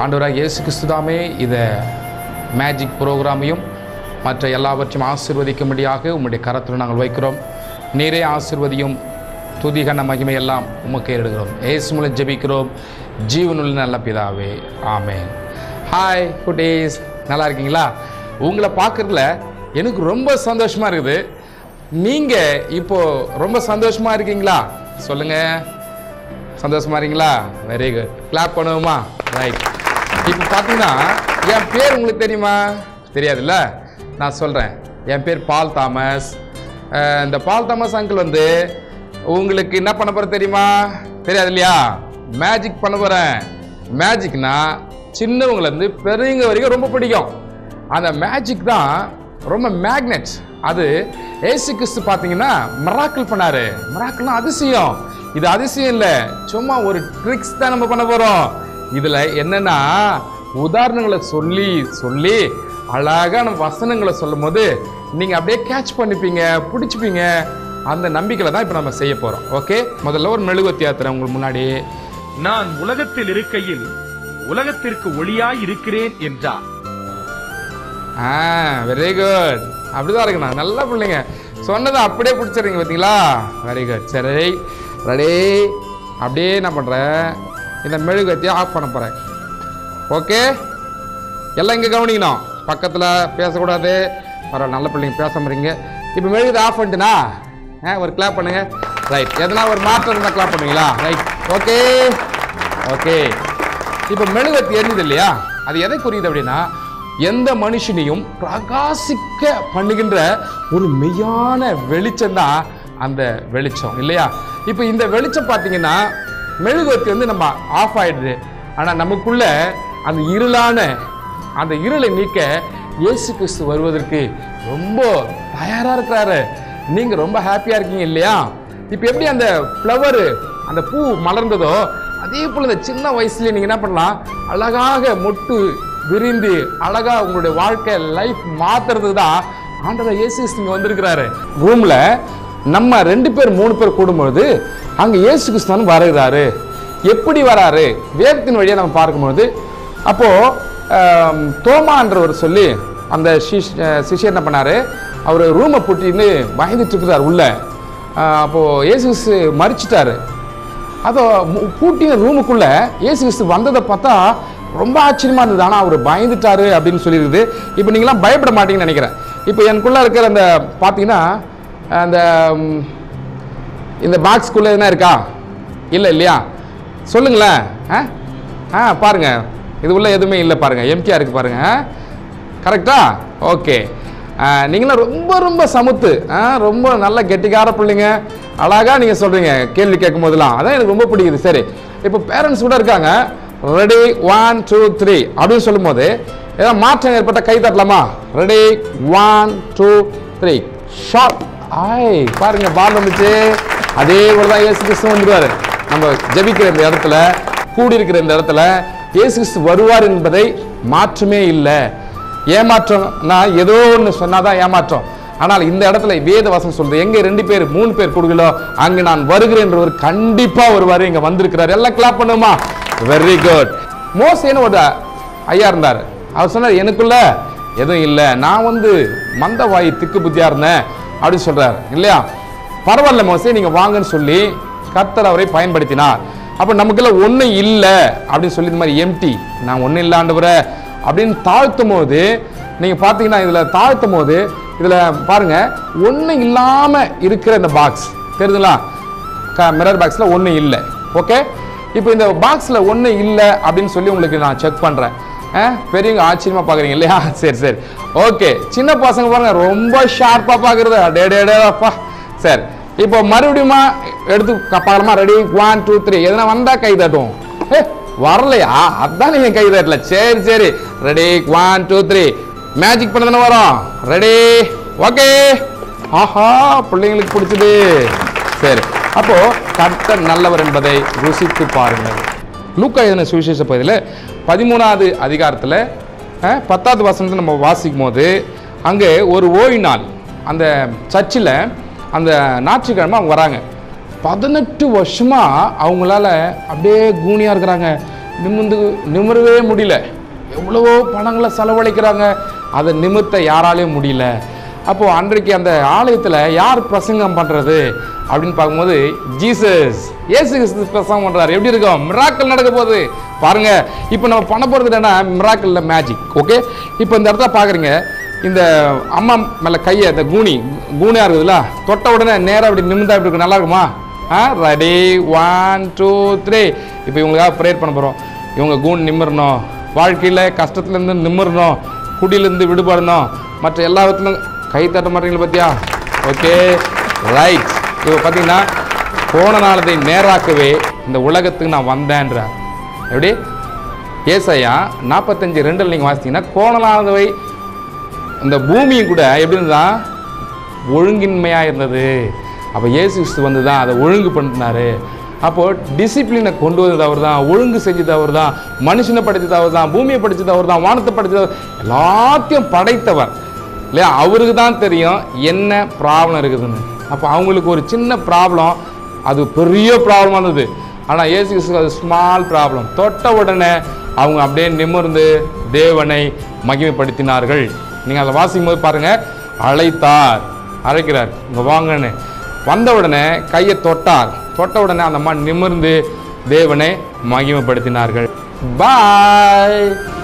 ஆண்டவராக இயேசு கிறிஸ்துதாமே இதை மேஜிக் ப்ரோக்ராமையும் மற்ற எல்லாவற்றையும் ஆசீர்வதிக்கும்படியாக உம்முடைய கரத்தில் நாங்கள் வைக்கிறோம் நீரே ஆசீர்வதியும் துதிகன மகிமை எல்லாம் உமக்கு ஏறிடுகிறோம் ஏசு மூலம் ஜெபிக்கிறோம் ஜீவனுள்ள நல்ல பிதாவே ஆமென் ஹாய் குட்டீஸ் நல்லா இருக்கீங்களா உங்களை பார்க்குறதுல எனக்கு ரொம்ப சந்தோஷமாக இருக்குது நீங்கள் இப்போ ரொம்ப சந்தோஷமாக இருக்கீங்களா சொல்லுங்கள் சந்தோஷமா இருக்கீங்களா வெரி குட் கிளாப் பண்ணுவோமா ரைட் இப்போ பார்த்தீங்கன்னா என் பேர் உங்களுக்கு தெரியுமா தெரியாதுல்ல நான் சொல்கிறேன் என் பேர் பால் தாமஸ் அஹ் இந்த பால் தாமஸ் அங்கிள் வந்து உங்களுக்கு என்ன பண்ண போகிற தெரியுமா தெரியாது இல்லையா மேஜிக் பண்ண போகிறேன் மேஜிக்னா சின்னவங்கலேருந்து பெரியவங்க வரைக்கும் ரொம்ப பிடிக்கும் அந்த மேஜிக் தான் ரொம்ப மேக்னெட் அது ஏசு கிறிஸ்து பார்த்தீங்கன்னா மிராக்கிள் பண்ணாரு மிராக்கிள்னா அதிசயம் இது அதிசயம் இல்லை சும்மா ஒரு ட்ரிக்ஸ் தான் நம்ம பண்ண போறோம் இதுல என்னன்னா உதாரணங்களை சொல்லி சொல்லி அழகான வசனங்களை சொல்லும் போது நீங்க அப்படியே கேட்ச் பண்ணிப்பீங்க பிடிச்சிப்பீங்க அந்த நம்பிக்கையில தான் இப்போ நம்ம செய்ய போறோம் ஓகே முதல்ல ஒரு மெழுகுவத்தி யாத்திரை உங்களுக்கு முன்னாடி நான் உலகத்தில் இருக்கையில் உலகத்திற்கு ஒளியாய் இருக்கிறேன் என்றார் ஆ வெரி குட் அப்படிதான் இருக்கணும் நல்ல பிள்ளைங்க சொன்னதை அப்படியே பிடிச்சிடுறீங்க பார்த்தீங்களா வெரி குட் சரி ரெடி அப்படியே என்ன பண்ணுறேன் இந்த மெழுகுவத்தியை ஆஃப் பண்ண போகிறேன் ஓகே எல்லாம் இங்கே கவனிக்கணும் பக்கத்தில் பேசக்கூடாது பரவாயில்ல நல்ல பிள்ளைங்க பேச முடியுங்க இப்போ மெழுகுதை ஆஃப் பண்ணிட்டுனா ஆ ஒரு கிளாப் பண்ணுங்க ரைட் எதனா ஒரு மாற்றம் இருந்தால் கிளாப் பண்ணுவீங்களா ரைட் ஓகே ஓகே இப்போ மெழுகுவத்தி எரியுது இல்லையா அது எதை குறியுது அப்படின்னா எந்த மனுஷனையும் பிரகாசிக்க பண்ணுகின்ற ஒரு மெய்யான வெளிச்சம் தான் அந்த வெளிச்சம் இல்லையா இப்போ இந்த வெளிச்சம் பார்த்தீங்கன்னா மெழுகுவத்தி வந்து நம்ம ஆஃப் ஆயிடுது ஆனால் நமக்குள்ள அந்த இருளான அந்த இருளை நீக்க இயேசு கிறிஸ்து வருவதற்கு ரொம்ப தயாராக இருக்கிறாரு நீங்கள் ரொம்ப ஹாப்பியாக இருக்கீங்க இல்லையா இப்போ எப்படி அந்த ஃப்ளவரு அந்த பூ மலர்ந்ததோ அதே போல் இந்த சின்ன வயசுல நீங்கள் என்ன பண்ணலாம் அழகாக மொட்டு விரிந்து அழகா உங்களுடைய வாழ்க்கை லைஃப் மாத்துறதுக்கு தான் ஆண்டவர் இயேசு கிறிஸ்து இங்க வந்திருக்கிறாரு ரூம்ல நம்ம ரெண்டு பேர் மூணு பேர் கூடும்பொழுது அங்க இயேசு கிறிஸ்துவன் வருகிறாரு எப்படி வராரு வேதத்தின் வழியா நம்ம பார்க்கும்பொழுது அப்போ ஆம், தோமான்றவர் சொல்லி அந்த சிஷ்- அஹ் சிஷ்யர் என்ன பண்ணாரு அவர் ரூமை பூட்டின்னு பயந்துட்டு இருக்கிறார் உள்ள ஆஹ் அப்போ இயேசு கிறிஸ்து மறிச்சிட்டாரு அதோ மு- பூட்டின ரூமுக்குள்ள இயேசு கிறிஸ்து வந்ததை பார்த்தா ரொம்ப ஆச்சரியமா இருந்தது ஆனால் அவர் பயந்துட்டாரு அப்படின்னு சொல்லியிருக்குது இப்போ நீங்களாம் பயப்பட மாட்டீங்கன்னு நினைக்கிறேன் இப்போ எனக்குள்ள இருக்கிற அந்த பார்த்தீங்கன்னா அந்த ம், இந்த பாக்ஸ்க்குள்ளே எதுனா இருக்கா இல்லை இல்லையா சொல்லுங்களேன் ஆ ஆ பாருங்க இது உள்ள எதுவுமே இல்லை பாருங்க எம்டிஆர் இருக்கு பாருங்க கரெக்டா ஓகே நீங்களாம் ரொம்ப ரொம்ப சமுத்து ஆ, ரொம்ப நல்ல கெட்டிக்கார பிள்ளைங்க அழகா நீங்கள் சொல்கிறீங்க கேள்வி கேட்கும் போதெல்லாம் அதான் எனக்கு ரொம்ப பிடிக்குது சரி இப்போ பேரண்ட்ஸ் கூட இருக்காங்க ரெடி ஒன் டூ த்ரீ அப்படின்னு சொல்லும்போது ஏதாவது மாற்றம் ஏற்பட்ட கை தட்டலாமா ரெடி ஒன் டூ த்ரீ ஷார்ட் ஆய் பாருங்க பால் வந்துச்சு அதே போல தான் இயேசு கிறிஸ்து வந்துருவாரு நம்ம ஜெபிக்கிற இந்த இடத்துல கூடி இருக்கிற இந்த இடத்துல இயேசு கிறிஸ்து வருவார் என்பதை மாற்றமே இல்லை ஏமாற்றம்னா ஏதோ ஒன்று சொன்னாதான் ஏமாற்றம் ஆனால் இந்த இடத்துல வேத வசனம் சொல்றது எங்க ரெண்டு பேர் மூணு பேர் கொடுக்கலோ அங்க நான் வருகிறேன்றவர் கண்டிப்பா வருவார் இங்க வந்திருக்கிறார் எல்லாம் கிளாப் பண்ணுமா வெரி குட் மோசேன்னு ஒரு ஐயா இருந்தார் அவர் சொன்னார் எனக்குள்ள எதுவும் இல்லை நான் வந்து மந்தவாயி திக்கு புத்தியா இருந்தேன் அப்படின்னு சொல்றாரு இல்லையா பரவாயில்ல மோசே நீங்க வாங்கன்னு சொல்லி கர்த்தர் அவரை பயன்படுத்தினார் அப்ப நமக்குள்ள ஒண்ணும் இல்லை அப்படின்னு சொல்லி இந்த மாதிரி எம்டி நான் ஒண்ணும் இல்லாண்டவரை அப்படின்னு தாழ்த்தும் போது நீங்க பாத்தீங்கன்னா இதுல தாழ்த்தும் போது இதுல பாருங்க ஒண்ணும் இல்லாம இருக்கிற இந்த பாக்ஸ் தெரியுதுங்களா மிரர் பாக்ஸில் ஒன்றும் இல்லை ஓகே இப்போ இந்த பாக்ஸில் ஒன்றும் இல்லை அப்படின்னு சொல்லி உங்களுக்கு நான் செக் பண்ணுறேன் பெரியவங்க ஆச்சரியமாக பார்க்குறீங்க இல்லையா சரி சரி ஓகே சின்ன பசங்க பாருங்க ரொம்ப ஷார்ப்பாக பார்க்குறது டே டே டேப்பா சரி இப்போ மறுபடியுமா எடுத்து க- பார்க்கலாமா ரெடி ஒன் டூ த்ரீ எதனா வந்தால் கை தட்டுவோம் ஏ வரலையா அதான் நீங்கள் கை தட்டல சரி சரி ready one two three magic பண்ண தானே வரோம் ரெடி ஓகே ஆஹா பிள்ளைங்களுக்கு பிடிச்சது சரி அப்போ கர்த்தர் நல்லவர் என்பதை ருசித்து பாருங்கள் லூக்கா எழுதின சுவிசேஷ பகுதியில் பதிமூணாவது அதிகாரத்தில் அஹ், பத்தாவது வசனத்தை நம்ம வாசிக்கும் போது அங்கே ஒரு ஓய்வு நாள் அந்த சர்ச்சில் அந்த ஞாயிற்றுக்கிழமை அவங்க வராங்க பதினெட்டு வருஷமா அவங்களால அப்படியே கூனியா இருக்கிறாங்க நிமிர்ந்து நிமிரவே முடியல எவ்வளவோ பணங்களை செலவழிக்கிறாங்க அதை நிமிர்த்த யாராலையும் முடியல அப்போது அன்றைக்கு அந்த ஆலயத்தில் யார் பிரசங்கம் பண்ணுறது அப்படின்னு பார்க்கும்போது ஜீசஸ் இயேசு கிறிஸ்து பிரசங்கம் பண்ணுறாரு எப்படி இருக்கும் மிராக்கள் நடக்க போகுது பாருங்க இப்போ நம்ம பண்ண போகிறது என்னன்னா மிராக்கல்ல மேஜிக் ஓகே இப்போ இந்த இடத்துல பார்க்குறீங்க இந்த அம்மா மேலே கையை இந்த கூனி கூனியாக இருக்குதுல்ல தொட்ட உடனே நேராக அப்படி நிமிந்தா இப்படி இருக்கும் நல்லா இருக்குமா ஆ ரெடி ஒன் டூ த்ரீ இப்போ இவங்களுக்காக ப்ரேயர் பண்ண போகிறோம் இவங்க கூன் நிமிரணும் வாழ்க்கையில் கஷ்டத்துலேருந்து நிமிரணும் குடியிலேருந்து விடுபடணும் மற்ற எல்லா விதத்திலும் கை தட்ட மாட்டீங்களா பார்த்தியா ஓகே ரைட் இப்போ பார்த்தீங்கன்னா போன நாளத்தை நேராக்கவே இந்த உலகத்துக்கு நான் வந்தேன்றார் எப்படி ஏசாயா நாற்பத்தஞ்சு ரெண்டில் நீங்கள் வாசித்தீங்கன்னா கோணலானவை இந்த பூமியும் கூட எப்படி இருந்தா ஒழுங்கின்மையாக இருந்தது அப்போ இயேசு கிறிஸ்து வந்து தான் அதை ஒழுங்கு பண்ணினாரு அப்போது டிசிப்ளினை கொண்டு வந்தது அவர் தான் ஒழுங்கு செஞ்சது அவர் தான் மனுஷனை படைத்தது அவர் தான் பூமியை படைத்தது அவர் தான் வானத்தை படைத்தது அவர் எல்லாத்தையும் படைத்தவர் இல்லையா அவருக்கு தான் தெரியும் என்ன ப்ராப்ளம் இருக்குதுன்னு அப்போ அவங்களுக்கு ஒரு சின்ன ப்ராப்ளம் அது பெரிய ப்ராப்ளமாக இருந்தது ஆனால் இயேசு கிறிஸ்துக்கு அது ஸ்மால் ப்ராப்ளம் தொட்ட உடனே அவங்க அப்படியே நிமிர்ந்து தேவனை மகிமைப்படுத்தினார்கள் நீங்கள் அதை வாசிக்கும் போது பாருங்கள் அழைத்தார் அழைக்கிறார் இங்கே வாங்கன்னு வந்த உடனே கையை தொட்டார் தொட்ட உடனே அந்த அம்மா நிமிர்ந்து தேவனை மகிமைப்படுத்தினார்கள் பாய்